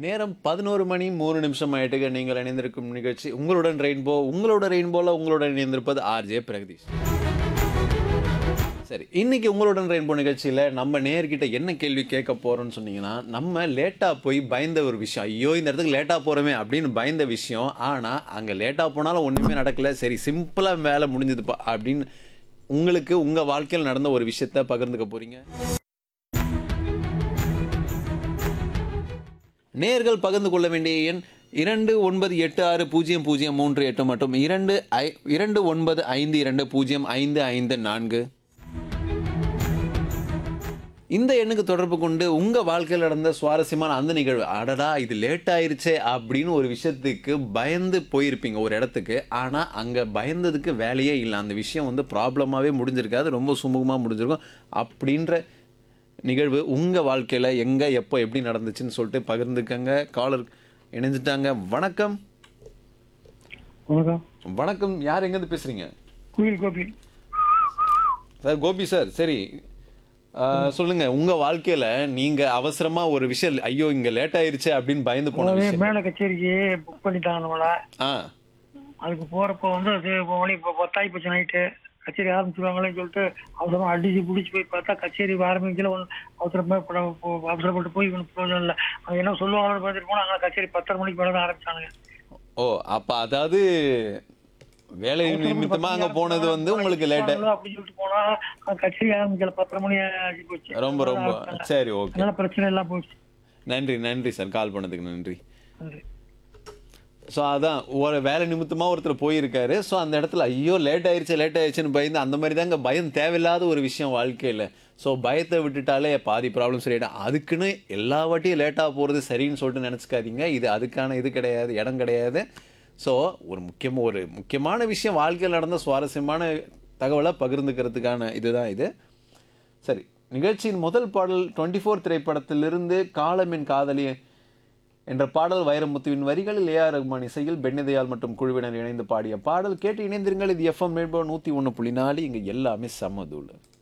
நேரம் பதினோரு மணி மூணு நிமிஷம் ஆயிட்டுங்க நீங்கள் இணைந்திருக்கும் நிகழ்ச்சி உங்களுடன் ரெயின்போ உங்களோட ரெயின்போல உங்களுடன் இணைந்திருப்பது ஆர்ஜே பிரகதீஷ் சரி இன்னைக்கு உங்களுடன் ரெயின்போ நிகழ்ச்சியில் நம்ம நேர்கிட்ட என்ன கேள்வி கேட்க போறோம்னு சொன்னீங்கன்னா நம்ம லேட்டாக போய் பயந்த ஒரு விஷயம் ஐயோ இந்த இடத்துக்கு லேட்டாக போகிறோமே அப்படின்னு பயந்த விஷயம் ஆனால் அங்கே லேட்டாக போனாலும் ஒன்றுமே நடக்கல சரி சிம்பிளாக வேலை முடிஞ்சதுப்பா அப்படின்னு உங்களுக்கு உங்கள் வாழ்க்கையில் நடந்த ஒரு விஷயத்த பகிர்ந்துக்க போறீங்க நேர்கள் பகிர்ந்து கொள்ள வேண்டிய எண் இரண்டு ஒன்பது எட்டு ஆறு பூஜ்ஜியம் பூஜ்ஜியம் மூன்று எட்டு மற்றும் இரண்டு ஐ இரண்டு ஒன்பது ஐந்து இரண்டு பூஜ்ஜியம் ஐந்து ஐந்து நான்கு இந்த எண்ணுக்கு தொடர்பு கொண்டு உங்கள் வாழ்க்கையில் நடந்த சுவாரஸ்யமான அந்த நிகழ்வு அடடா இது லேட் ஆயிருச்சே அப்படின்னு ஒரு விஷயத்துக்கு பயந்து போயிருப்பீங்க ஒரு இடத்துக்கு ஆனால் அங்கே பயந்ததுக்கு வேலையே இல்லை அந்த விஷயம் வந்து ப்ராப்ளமாகவே முடிஞ்சிருக்காது ரொம்ப சுமூகமாக முடிஞ்சிருக்கும் அப்படின்ற நிகழ்வு உங்கள் வாழ்க்கையில் எங்கே எப்போ எப்படி நடந்துச்சுன்னு சொல்லிட்டு பகிர்ந்துக்கங்க காலர் இணைஞ்சிட்டாங்க வணக்கம் வணக்கம் வணக்கம் யார் எங்கேருந்து பேசுகிறீங்க குயில் கோபி சார் கோபி சார் சரி ஆஹ், சொல்லுங்க உங்க வாழ்க்கையில நீங்க அவசரமா ஒரு விஷயம் ஐயோ இங்க லேட் ஆயிருச்சு அப்படின்னு பயந்து போன அதாவது விஷயம் மேல கச்சேரிக்கு புக் பண்ணிட்டாங்க நம்மள ஆ அதுக்கு போறப்போ வந்து அது இப்போ மணி இப்போ பத்தாயி போச்சு நைட்டு கச்சேரி ஆரம்பிச்சிருவாங்களேன்னு சொல்லிட்டு அவசரமா அடிச்சு பிடிச்சி போய் பார்த்தா கச்சேரி ஆரம்பிக்கல ஒன்று அவசரமா பட- போ- அவசரப்பட்டு போய் இவனுக்கு பிரயோஜனம் இல்லை அவங்க என்ன சொல்லுவாங்கன்னு பார்த்துட்டு போனா அங்கே கச்சேரி பத்தரை மணிக்கு மேலே தான் ஆரம்பிச்சானுங்க ஓ அப்ப அதாவது வேலை நிமித்தமா அங்க போனது வந்து உங்களுக்கு லேட் அப்படின்னு சொல்லிட்டு போனா அங்க கச்சேரி ஆரம்பிக்கல பத்தரை மணி ஆகி போச்சு ரொம்ப ரொம்ப சரி ஓகே அதனால பிரச்சனை எல்லாம் போச்சு நன்றி நன்றி சார் கால் பண்ணதுக்கு நன்றி நன்றி ஸோ அதான் ஒரு வேலை நிமித்தமா ஒருத்தர் போயிருக்காரு ஸோ அந்த இடத்துல ஐயோ லேட் ஆயிருச்சு லேட் ஆயிருச்சுன்னு பயந்து அந்த மாதிரி தாங்க பயம் தேவையில்லாத ஒரு விஷயம் வாழ்க்கையில் ஸோ பயத்தை விட்டுட்டாலே பாதி ப்ராப்ளம் சரியாயிடும் அதுக்குன்னு எல்லா வாட்டியும் லேட்டாக போகிறது சரின்னு சொல்லிட்டு நினச்சிக்காதீங்க இது அதுக்கான இது கிடையாது இடம் கிடையாது ஸோ ஒரு முக்கியமாக ஒரு முக்கியமான விஷயம் வாழ்க்கையில் நடந்த சுவாரஸ்யமான தகவலை பகிர்ந்துக்கிறதுக்கான இதுதான் இது சரி நிகழ்ச்சியின் முதல் பாடல் டுவெண்ட்டி ஃபோர் திரைப்படத்திலிருந்து காலமின் காதலி என்ற பாடல் வைரமுத்துவின் வரிகளில் ஏ ஆர் ரகுமான் இசையில் பென்னதயாள் மற்றும் குழுவினர் இணைந்து பாடிய பாடல் கேட்டு இணைந்திருங்கள் இது எஃப்எம் மேற்போ நூற்றி ஒன்று புள்ளி நாலு இங்கே எல்லாமே சமதூள்